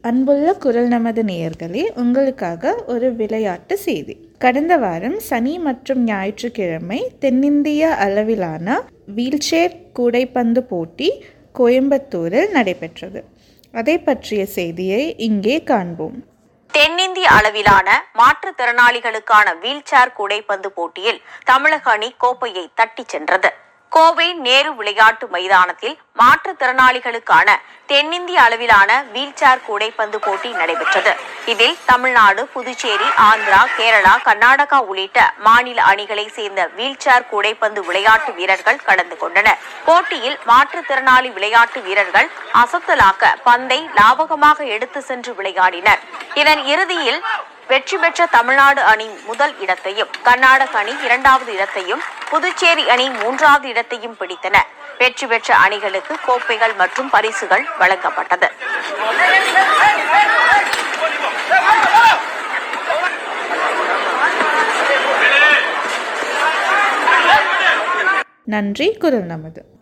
அன்புள்ள குரல் நமது நேயர்களே உங்களுக்காக ஒரு விளையாட்டு செய்தி கடந்த வாரம் சனி மற்றும் ஞாயிற்றுக்கிழமை தென்னிந்திய அளவிலான வீல்சேர் கூடைப்பந்து போட்டி கோயம்புத்தூரில் நடைபெற்றது அதை பற்றிய செய்தியை இங்கே காண்போம் தென்னிந்திய அளவிலான மாற்றுத்திறனாளிகளுக்கான வீல்சேர் கூடைப்பந்து போட்டியில் தமிழக அணி கோப்பையை தட்டிச் சென்றது கோவை நேரு விளையாட்டு மைதானத்தில் மாற்றுத்திறனாளிகளுக்கான தென்னிந்திய அளவிலான வீல்சேர் கூடைப்பந்து போட்டி நடைபெற்றது இதில் தமிழ்நாடு புதுச்சேரி ஆந்திரா கேரளா கர்நாடகா உள்ளிட்ட மாநில அணிகளை சேர்ந்த வீல்சேர் கூடைப்பந்து விளையாட்டு வீரர்கள் கலந்து கொண்டனர் போட்டியில் மாற்றுத்திறனாளி விளையாட்டு வீரர்கள் அசத்தலாக்க பந்தை லாபகமாக எடுத்து சென்று விளையாடினர் இதன் இறுதியில் வெற்றி பெற்ற தமிழ்நாடு அணி முதல் இடத்தையும் கர்நாடக அணி இரண்டாவது இடத்தையும் புதுச்சேரி அணி மூன்றாவது இடத்தையும் பிடித்தன வெற்றி பெற்ற அணிகளுக்கு கோப்பைகள் மற்றும் பரிசுகள் வழங்கப்பட்டது நன்றி குரல் நமது